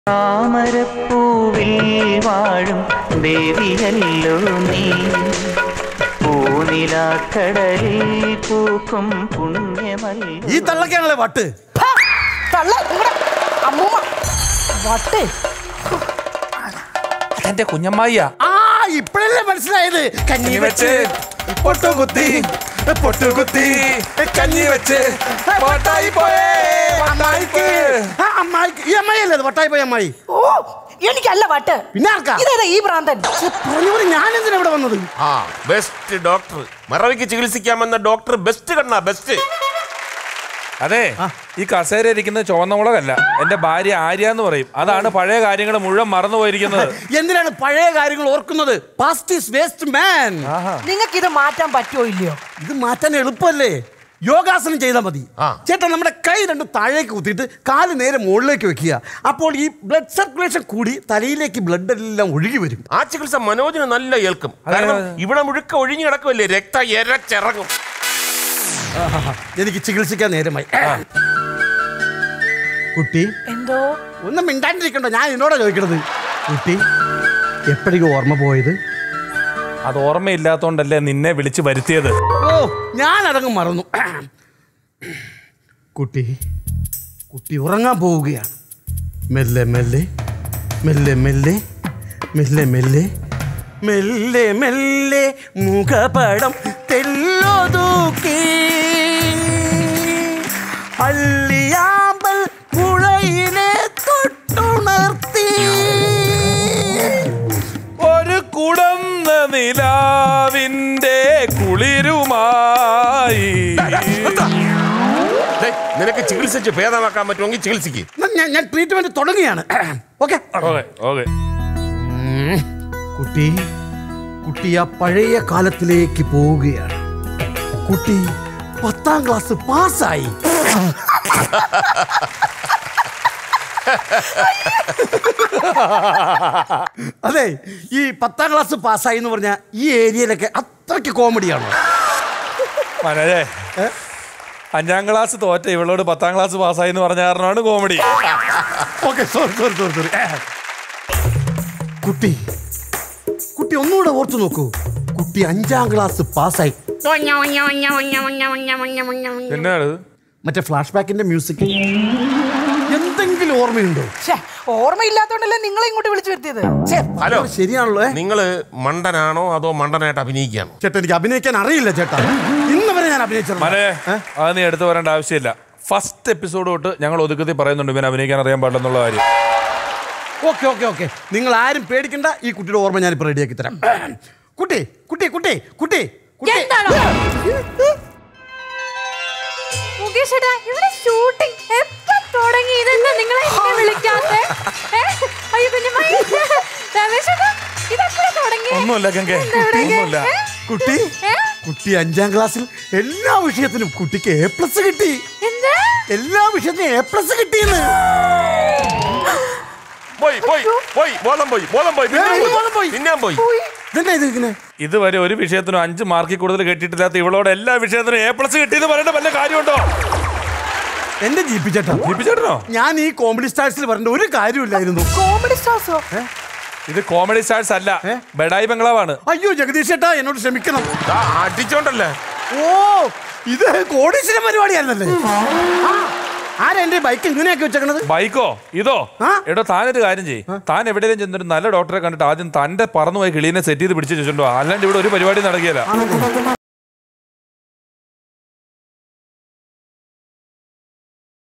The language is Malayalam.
താമരപ്പൂവിൽ വാഴും ദേവിയല്ലോ നീ പൂനിലാക്കടലിൽ പൂക്കും പുണ്യമല്ലോ ഈ തള്ളക്കാണല്ലേ വട്ട് ഹാ, തള്ള നിങ്ങടെ അമ്മൂമ്മ വട്ടേ എന്റെ കുഞ്ഞമ്മായിയാ ആ ഇപ്പഴല്ലേ മനസ്സിലായത് കഞ്ഞി വെച്ച് പൊട്ടുകുത്തി പൊട്ടുകുത്തി കഞ്ഞി വെച്ച് പോട്ടായി പോയേ അമ്മായിക്ക് ആ, അമ്മായിക്ക് ഈ അമ്മായിയല്ലേ അത് വട്ടായി പോയി അമ്മായി ഓ എനിക്കല്ല വട്ട് പിന്നെ ആർക്കാ ഇതേതാ ഈ ഭ്രാന്തൻ പറഞ്ഞവര് ഞാൻ എന്തിനാ ഇവിടെ വന്നത് ആ ബെസ്റ്റ് ഡോക്ടർ മറവിക്ക് ചികിത്സിക്കാമെന്ന ഡോക്ടർ ബെസ്റ്റ് കണ്ണാ ബെസ്റ്റ് അതെ ഈ കസേര ഇരിക്കുന്നത് ചുവന്ന മുളകല്ല എന്റെ ഭാര്യ ആര്യ എന്ന് പറയും അതാണ് പഴയ കാര്യങ്ങൾ മുഴുവൻ മറന്നു പോയിരിക്കുന്നത് എന്തിനാണ് പഴയ കാര്യങ്ങൾ ഓർക്കുന്നത് പാസ്റ്റ് ഈസ് വേസ്റ്റ് മാൻ നിങ്ങൾക്ക് ഇത് മാറ്റാൻ പറ്റുമോ ഇല്ലയോ ഇത് മാറ്റാൻ എളുപ്പമല്ലേ യോഗാസനം ചെയ്താൽ മതി ആ. ചേട്ടാ നമ്മുടെ കൈ രണ്ട് താഴേക്ക് കുത്തിയിട്ട് കാല് നേരെ മുകളിലേക്ക് വെക്കുക അപ്പോൾ ഈ ബ്ലഡ് സർക്കുലേഷൻ കൂടി തലയിലേക്ക് ബ്ലഡ് എല്ലാം ഒഴുകി വരും ആ ചികിത്സ മനോജിന് നല്ല ഏൽക്കും കാരണം ഇവിടെ മുഴുക്ക ഒഴിഞ്ഞു കിടക്കുമല്ലേ രക്ത എരച്ചിറങ്ങും എനിക്ക് ചികിത്സിക്കാൻ നേരമായി കുട്ടി എന്തോ ഒന്നും മിണ്ടാണ്ടിരിക്കണ്ടോ ഞാൻ എന്നോടാ ചോദിക്കണത് കുട്ടി എപ്പോഴേക്കും ഓർമ്മ പോയത് അത് ഓർമ്മയില്ലാത്തോണ്ടല്ലേ നിന്നെ വിളിച്ചു വരുത്തിയത് ഓ ഞാൻ അതങ്ങ് മറന്നു കുട്ടി കുട്ടി ഉറങ്ങാൻ പോവുകയാണ് മെല്ലെ മെല്ലെ മെല്ലെ മെല്ലെ മെല്ലെ മെല്ലെ മെല്ലെ മെല്ലെ മുഖപടം തെല്ലൊതുക്കി അള്ളിയാമ്പൽ പുഴയിലെ തൊട്ടുണർത്തി ഒരു കുടന്ന നിലാവിന്റെ കുളിരുമായി ദേ, നിനക്ക് ചികിത്സിച്ച് ഭേദമാക്കാൻ പറ്റുമെങ്കിൽ ചികിത്സിക്ക് ഞാൻ- ഞാൻ ഞാൻ ട്രീറ്റ്മെന്റ് തുടങ്ങുകയാണ് ഓക്കെ ഓക്കെ ഓക്കെ കുട്ടി കുട്ടി ആ പഴയ കാലത്തിലേക്ക് പോവുകയാണ് കുട്ടി പത്താം ക്ലാസ് പാസ്സായി അതെ ഈ പത്താം ക്ലാസ് പാസ്സായി എന്ന് പറഞ്ഞാൽ ഈ ഏരിയയിലൊക്കെ അത്രയ്ക്ക് കോമഡിയാണോ മനോജേ അഞ്ചാം ക്ലാസ് തോറ്റ ഇവളോട് പത്താം ക്ലാസ് പാസ്സായി എന്ന് പറഞ്ഞ കാരണമാണ് comedy okay sorry sorry sorry sorry കുട്ടി കുട്ടി ഒന്നുകൂടെ ഓർത്തു നോക്കൂ കുട്ടി അഞ്ചാം ക്ലാസ് പാസ്സായി എന്നാണ് മറ്റേ ഫ്ലാഷ് ബാക്കിന്റെ മ്യൂസിക് എന്തെങ്കിലും ഓർമ്മയുണ്ടോ ഛേ ഓർമ്മയില്ലാത്തോണ്ടല്ലേ നിങ്ങളെ ഇങ്ങോട്ട് വിളിച്ചു വരുത്തിയത് ഛേ, ഹലോ. അത് ശരിയാണല്ലോ ഏ? നിങ്ങള് മണ്ടനാണോ അതോ മണ്ടനായിട്ട് അഭിനയിക്കുകയാണോ ചേട്ടാ എനിക്ക് അഭിനയിക്കാൻ അറിയില്ല ചേട്ടാ ഇന്ന് വരെ ഞാൻ അഭിനയിച്ചിട്ടുണ്ട് മനെ അത് നീ എടുത്തു പറയേണ്ട ആവശ്യമില്ല ഫസ്റ്റ് എപ്പിസോഡ് തൊട്ട് ഞങ്ങൾ ഒതുക്കത്തിൽ പറയുന്നുണ്ട് ഇവൻ അഭിനയിക്കാൻ അറിയാൻ പാടില്ലെന്നുള്ള കാര്യം ഓക്കെ ഓക്കെ ഓക്കെ നിങ്ങൾ ആരും പേടിക്കണ്ട ഈ കുട്ടിയുടെ ഓർമ്മ ഞാനിപ്പോ റെഡിയാക്കി തരാം കുട്ടി കുട്ടി കുട്ടി കുട്ടി കുട്ടി എന്താണോ? മുകേഷ് ഏട്ടാ, ഇവിടെ ഷൂട്ടിംഗ് എപ്പോ തുടങ്ങി ഇതെന്താ നിങ്ങളെ എന്നെ വിളിക്കാത്തെ ഏ? അയ്യോ കുഞ്ഞമ്മായി രമേശ് ഏട്ടാ, ഇതെപ്പോഴാ തുടങ്ങിയേ? ഒന്നുമില്ല ഗംഗേ എന്താ ഇവിടെ? ഒന്നുമില്ല ഏ? കുട്ടി ഏ? കുട്ടി അഞ്ചാം ക്ലാസ്സിൽ എല്ലാ വിഷയത്തിനും കുട്ടിക്ക് എ പ്ലസ് കിട്ടി എന്താ? എല്ലാ വിഷയത്തിനും എ പ്ലസ് കിട്ടിയെന്ന് പോയി പോയി പോയി ബോധം പോയി ബോധം പോയി പിന്നെയും ഏയ്, ബോധം പോയി. പോയി പിന്നെയും പോയി ഇതെന്നാ ഇത് ഇങ്ങനെ ഇതുവരെ ഒരു വിഷയത്തിനും അഞ്ച് മാർക്കിൽ കൂടുതൽ കിട്ടിയിട്ടില്ലാത്ത ഇവളോട് എല്ലാ വിഷയത്തിനും എ പ്ലസ് കിട്ടിയെന്ന് പറയേണ്ട വല്ല കാര്യമുണ്ടോ എന്റെ ജീപ്പി ചേട്ടാ ദീപിച്ചേട്ടനോ ഞാൻ ഈ കോമഡി സ്റ്റാർസിൽ പറഞ്ഞ ഒരു കാര്യമില്ലായിരുന്നു കോമഡി സ്റ്റാർസോ ഇത് കോമഡി സ്റ്റാർസ് അല്ല ഏ? ബെഡായി ബംഗ്ലാവാണ് അയ്യോ ജഗദീഷ് ചേട്ടാ എന്നോട് ക്ഷമിക്കണം ദാ, അടിച്ചോണ്ടല്ലേ ഓ ഇത് കോടീശ്വര പരിപാടിയായിരുന്നല്ലേ ആ, ആരാ എന്റെ ബൈക്ക് ഇങ്ങനെയാക്കി വെച്ചേക്കണത് ബൈക്കോ ഇതോ ആ? എടോ താനൊരു കാര്യം ചെയ്യ് താൻ എവിടെയെങ്കിലും ചെന്നൊരു നല്ല ഡോക്ടറെ കണ്ടിട്ട് ആദ്യം തന്റെ പറന്നുപോയി കിളീനെ സെറ്റ് ചെയ്ത് പിടിച്ചു വെച്ചിട്ടുണ്ടോ അല്ലാണ്ട് ഇവിടെ ഒരു പരിപാടി നടക്കുകയില്ല